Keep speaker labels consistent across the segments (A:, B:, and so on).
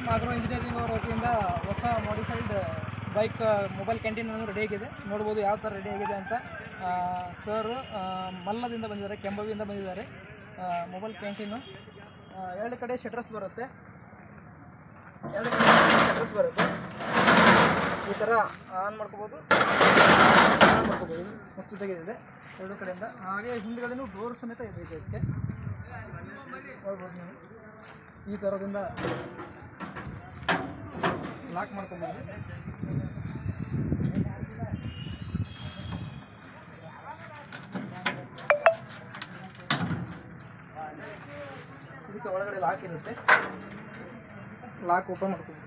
A: Agro engineering ಅವರ ವತಿಯಿಂದ ಹೊಸ modified bike mobile canteen ready ಆಗಿದೆ ನೋಡ್ಬೋದು ಯಾವ ಥರ ರೆಡಿ ಆಗಿದೆ ಅಂತ ಸರ್ ಮಲ್ಲದಿಂದ ಬಂದಿದ್ದಾರೆ ಕೆಂಬವಿಯಿಂದ ಬಂದಿದ್ದಾರೆ ಮೊಬೈಲ್ ಕ್ಯಾಂಟೀನು ಎರಡು ಕಡೆ ಶಟ್ರಸ್ ಬರುತ್ತೆ ಎರಡು ಕಡೆ ಶಟ್ರಸ್ ಬರುತ್ತೆ ಈ ಥರ ಆನ್ ಮಾಡ್ಕೋಬೋದು ಆನ್ ಮಾಡ್ಕೋಬೋದು ಮುಚ್ಚು ತೆಗೆದಿದೆ ಎರಡು ಕಡೆಯಿಂದ ಹಾಗೆ ಹಿಂದ್ಗಡೆನೂ ಡೋರ್ ಸಮೇತ ಇದೆ ಇದಕ್ಕೆ ನೋಡ್ಬೋದು ನೀವು ಈ ಥರದಿಂದ ಲಾಕ್ ಮಾಡ್ಕೊಬೋದು ಇದಕ್ಕೆ ಒಳಗಡೆ ಲಾಕ್ ಇರುತ್ತೆ ಲಾಕ್ ಓಪನ್ ಮಾಡ್ಕೋಬೇಕು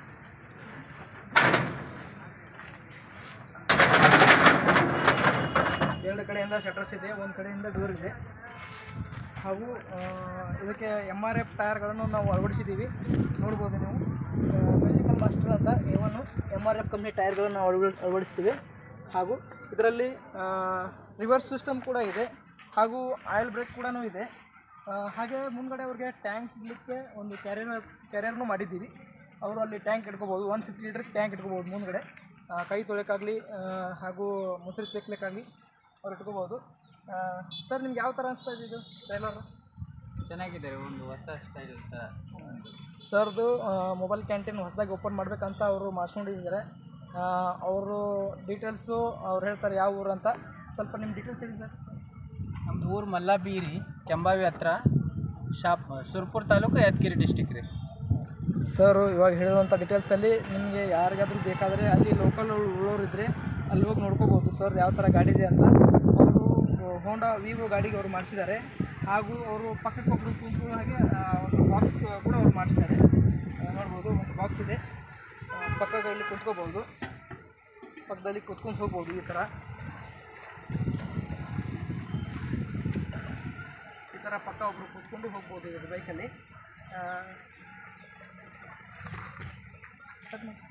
A: ಎರಡು ಕಡೆಯಿಂದ ಶಟರ್ಸ್ ಇದೆ ಒಂದು ಕಡೆಯಿಂದ ಡೋರ್ ಇದೆ ಹಾಗೂ ಆ, ಇದಕ್ಕೆ ಎಮ್ ಆರ್ ಎಫ್ ಟೈರ್ಗಳನ್ನು ನಾವು ಅಳವಡಿಸಿದ್ದೀವಿ ನೋಡ್ಬೋದು ನೀವು ಮ್ಯೂಸಿಕಲ್ ಮಾಸ್ಟರ್ ಅಂತ ಇವನು ಎಮ್ ಆರ್ ಎಫ್ ಕಂಪ್ನಿ ಟೈರ್ಗಳನ್ನು ನಾವು ಅಳವಡಿ ಅಳವಡಿಸ್ತೀವಿ ಹಾಗೂ ಇದರಲ್ಲಿ ರಿವರ್ಸ್ ಸಿಸ್ಟಮ್ ಕೂಡ ಇದೆ ಹಾಗೂ ಆಯಿಲ್ ಬ್ರೇಕ್ ಕೂಡ ಇದೆ ಆ, ಹಾಗೆ ಮುಂದ್ಗಡೆ ಅವ್ರಿಗೆ ಟ್ಯಾಂಕ್ ಇಡಲಿಕ್ಕೆ ಒಂದು ಕ್ಯಾರಿಯರ್ ಕ್ಯಾರಿಯರ್ನು ಮಾಡಿದ್ದೀವಿ ಅವರು ಅಲ್ಲಿ ಟ್ಯಾಂಕ್ ಇಟ್ಕೋಬೋದು ಒನ್ ಫಿಫ್ಟಿ ಲೀಟ್ರ್ ಟ್ಯಾಂಕ್ ಇಟ್ಕೋಬೋದು ಮುಂದ್ಗಡೆ ಆ, ಕೈ ತೊಳೆಯೋಕ್ಕಾಗಲಿ ಹಾಗೂ ಮೊಸರು ತೆಕ್ಲಿಕ್ಕಾಗಲಿ ಅವ್ರು ಇಟ್ಕೋಬೋದು ಸರ್ ನಿಮ್ಗೆ ಯಾವ ಥರ ಅನಿಸ್ತಾ ಇದೆ ಇದು ಟ್ರೈಲರ್
B: ಚೆನ್ನಾಗಿದೆ ಒಂದು ಹೊಸ ಸ್ಟೈಲ್ ಅಂತ
A: ಸರ್ದು ಮೊಬೈಲ್ ಕ್ಯಾಂಟೀನ್ ಹೊಸದಾಗಿ ಓಪನ್ ಮಾಡಬೇಕಂತ ಅವರು ಮಾಡ್ಕೊಂಡಿದ್ದಾರೆ ಅವರು ಡೀಟೇಲ್ಸು ಅವ್ರು ಹೇಳ್ತಾರೆ ಯಾವ ಊರು ಅಂತ ಸ್ವಲ್ಪ ನಿಮ್ಮ ಡೀಟೇಲ್ಸ್ ಹೇಳಿ ಸರ್
B: ನಮ್ದು ಊರು ಮಲ್ಲಬೀರಿ ಕೆಂಬಾವಿ ಹತ್ರ ಶಾಪ್ ಸುರ್ಪುರ್ ತಾಲೂಕು ಯಾದಗಿರಿ ಡಿಸ್ಟಿಕ್ ರೀ
A: ಸರ್ ಇವಾಗ ಹೇಳಿರುವಂಥ ಡೀಟೇಲ್ಸಲ್ಲಿ ನಿಮಗೆ ಯಾರಿಗಾದ್ರೂ ಬೇಕಾದರೆ ಅಲ್ಲಿ ಲೋಕಲ್ ಉಳ್ಳೋರು ಇದ್ದರೆ ಅಲ್ಲಿ ಹೋಗಿ ನೋಡ್ಕೋಬೋದು ಸರ್ ಯಾವ ಥರ ಗಾಡಿ ಇದೆ ಅಂತ ಅವರು ಹೋಂಡಾ ವಿವೋ ಗಾಡಿಗೆ ಅವರು ಮಾಡಿಸಿದ್ದಾರೆ ಹಾಗೂ ಅವರು ಪಕ್ಕಕ್ಕೆ ಒಬ್ಬರು ಕುಂತು ಹಾಗೆ ಆ, ಒಂದು ಬಾಕ್ಸ್ ಕೂಡ ಅವ್ರು ಮಾಡಿಸಿದ್ದಾರೆ ಆ, ನೋಡ್ಬೋದು ಒಂದು ಬಾಕ್ಸ್ ಇದೆ ಆ, ಪಕ್ಕದಲ್ಲಿ ಕುತ್ಕೋಬೋದು ಪಕ್ಕದಲ್ಲಿ ಕುತ್ಕೊಂಡು ಹೋಗ್ಬೋದು ಈ ಥರ ಈ ಥರ ಪಕ್ಕ ಒಬ್ಬರು ಕೂತ್ಕೊಂಡು ಹೋಗ್ಬೋದು ಇದು ಬೈಕಲ್ಲಿ ಆ, ಕಟ್ ಮಾಡು.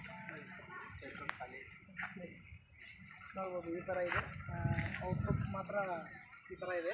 A: ನೋಡ್ಬೋದು ಈ ಥರ ಇದೆ ಔಟ್ಪುಟ್ ಮಾತ್ರ ಈ ಥರ ಇದೆ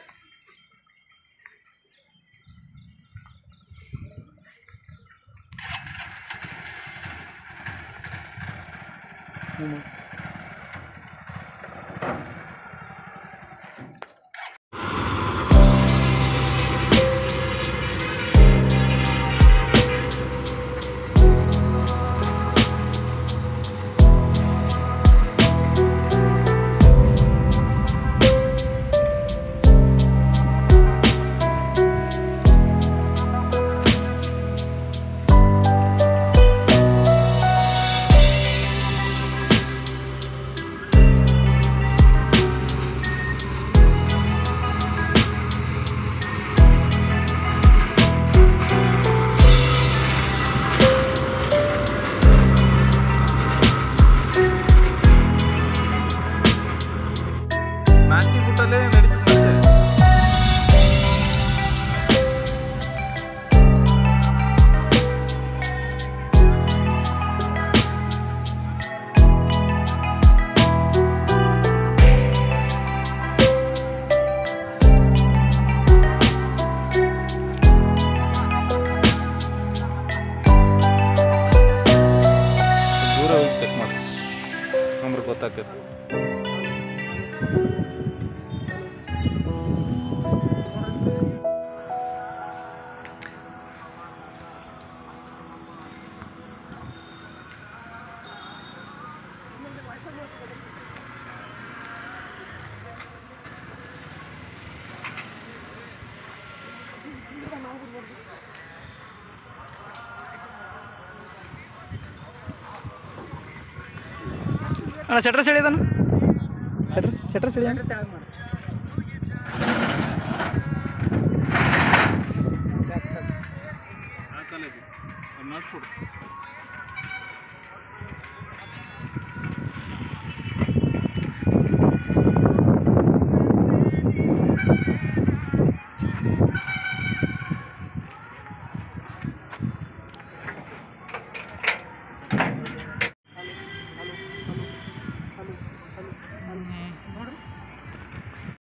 C: ನಾಲ್ಕು ಫುಟಲ್ಲೇ ನಡೀತದೆ ದೂರ ಹೋಗಿ ಚೆಕ್ ಮಾಡಿ ನಮ್ಗೆ ಗೊತ್ತಾಗ್ತೈತೆ
A: ಅಣ್ಣ ಸೆಟ್ರಸ್ ಹೇಳಿದಾನು ಸೆಟ್ರಸ್ ಸೆಟ್ರಸ್ ಹೇಳಿ
C: ಆ ಕಾಲೇಜು ನೋಡ್ಕೊಡು